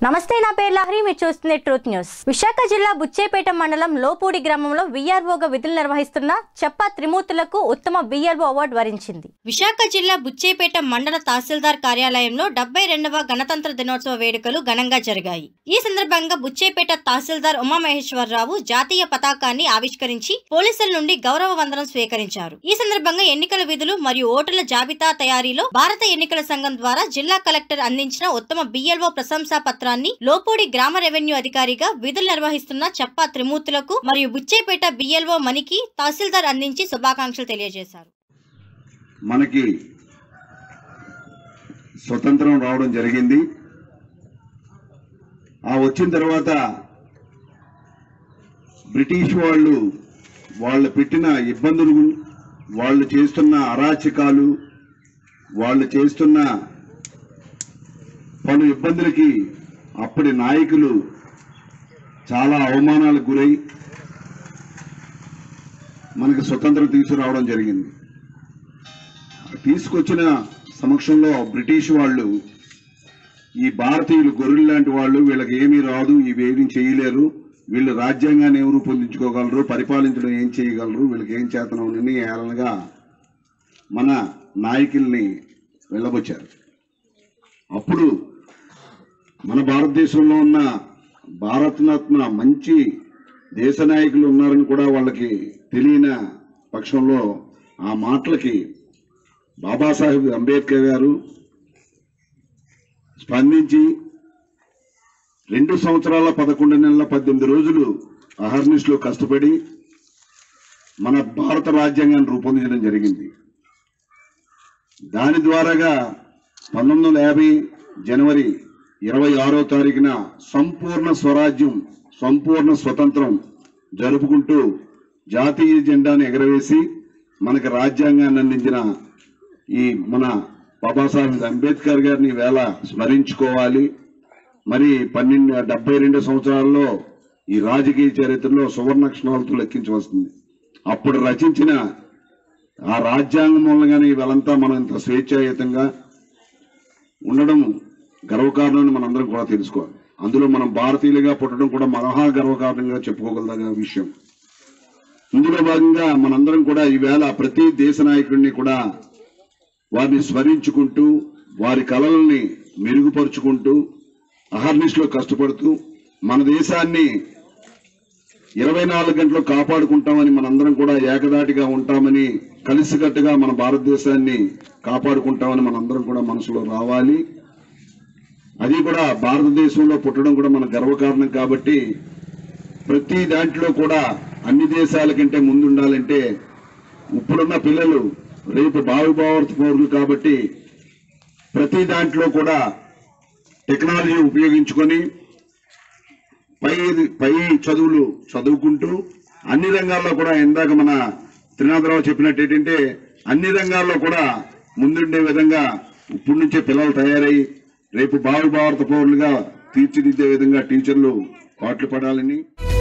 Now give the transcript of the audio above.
నమస్తే నా పేరు లహరి మీరు చూస్తుంది ట్రూత్ న్యూస్ విశాఖ జిల్లా బుచ్చేపేట మండలం లోపూడి గ్రామంలో విఆర్ఓగా విధులు నిర్వహిస్తున్న చెప్ప త్రిమూర్తులకు ఉత్తమ విఆర్ఓ అవార్డు వరించింది విశాఖ జిల్లా బుచ్చేపేట మండల తహసీల్దార్ కార్యాలయంలో డెబ్బై రెండవ గణతంత్ర దినోత్సవ వేడుకలు ఘనంగా జరిగాయి ఈ సందర్భంగా బుచ్చేపేట తహసీల్దార్ ఉమామహేశ్వరరావు జాతీయ పతాకాన్ని ఆవిష్కరించి పోలీసుల నుండి గౌరవ వందనం స్వీకరించారు ఈ సందర్భంగా ఎన్నికల విధులు మరియు ఓటర్ల జాబితా తయారీలో భారత ఎన్నికల సంఘం ద్వారా జిల్లా కలెక్టర్ అందించిన ఉత్తమ బిఎల్ఓ ప్రశంసా పత్రాన్ని లోపూడి గ్రామ రెవెన్యూ అధికారిగా విధులు నిర్వహిస్తున్న చెప్ప త్రిమూర్తులకు మరియు బుచ్చేపేట బిఎల్ఓ మణికి తహసీల్దార్ అందించి శుభాకాంక్షలు తెలియజేశారు మనకి స్వతంత్రం రావడం జరిగింది ఆ వచ్చిన తర్వాత బ్రిటిష్ వాళ్ళు వాళ్ళు పెట్టిన ఇబ్బందులు వాళ్ళు చేస్తున్న అరాచకాలు వాళ్ళు చేస్తున్న పలు ఇబ్బందులకి అప్పటి నాయకులు చాలా అవమానాలకు గురై మనకి స్వతంత్రం తీసుకురావడం జరిగింది తీసుకొచ్చిన సమక్షంలో బ్రిటిష్ వాళ్ళు ఈ భారతీయులు గొర్రెలు లాంటి వాళ్ళు వీళ్ళకి ఏమీ రాదు ఇవేమీ చేయలేరు వీళ్ళు రాజ్యాంగాన్ని ఏం రూపొందించుకోగలరు పరిపాలించడం ఏం చేయగలరు వీళ్ళకి ఏం చేతనని ఏలనగా మన నాయకుల్ని వెళ్ళబొచ్చారు అప్పుడు మన భారతదేశంలో ఉన్న భారతరత్న మంచి దేశ నాయకులు ఉన్నారని కూడా వాళ్ళకి తెలియని పక్షంలో ఆ మాటలకి బాబాసాహెబ్ అంబేద్కర్ గారు స్పందించి రెండు సంవత్సరాల పదకొండు నెలల పద్దెనిమిది రోజులు అహర్నిశలో కష్టపడి మన భారత రాజ్యాంగాన్ని రూపొందించడం జరిగింది దాని ద్వారాగా పంతొమ్మిది వందల యాభై జనవరి ఇరవై ఆరో తారీఖున సంపూర్ణ స్వరాజ్యం సంపూర్ణ స్వతంత్రం జరుపుకుంటూ జాతీయ జెండాను ఎగరవేసి మనకి రాజ్యాంగాన్ని అందించిన ఈ మన బాబాసాహెబ్ అంబేద్కర్ గారిని వేళ స్మరించుకోవాలి మరి పన్నెండు డెబ్బై రెండు సంవత్సరాల్లో ఈ రాజకీయ చరిత్రలో సువర్ణక్షణాలతో లెక్కించవస్తుంది అప్పుడు రచించిన ఆ రాజ్యాంగం మూలంగానే వీళ్ళంతా మనం ఇంత స్వేచ్ఛాయుతంగా ఉండడం గర్వకారణమని మనందరం కూడా తెలుసుకోవాలి అందులో మనం భారతీయులుగా పుట్టడం కూడా మహా గర్వకారణంగా చెప్పుకోగలదగిన విషయం ఇందులో భాగంగా మనందరం కూడా ఈవేళ ప్రతి దేశ నాయకుడిని కూడా వారిని స్మరించుకుంటూ వారి కళల్ని మెరుగుపరుచుకుంటూ అహర్నిశలో కష్టపడుతూ మన దేశాన్ని ఇరవై నాలుగు గంటలు కాపాడుకుంటామని మనందరం కూడా ఏకదాటిగా ఉంటామని కలిసికట్టుగా మన భారతదేశాన్ని కాపాడుకుంటామని మనందరం కూడా మనసులో రావాలి అది కూడా భారతదేశంలో పుట్టడం కూడా మన గర్వకారణం కాబట్టి ప్రతి దాంట్లో కూడా అన్ని దేశాల కంటే ముందుండాలంటే ఇప్పుడున్న పిల్లలు రేపు భావి భారత పౌరులు కాబట్టి ప్రతి దాంట్లో కూడా టెక్నాలజీ ఉపయోగించుకొని పై పై చదువులు చదువుకుంటూ అన్ని రంగాల్లో కూడా ఇందాక మన త్రినాథరావు చెప్పినట్టు ఏంటంటే అన్ని రంగాల్లో కూడా ముందుండే విధంగా ఇప్పటి నుంచే పిల్లలు తయారై రేపు భావి భారత పౌరులుగా తీర్చిదిద్దే విధంగా టీచర్లు పాటలు పడాలని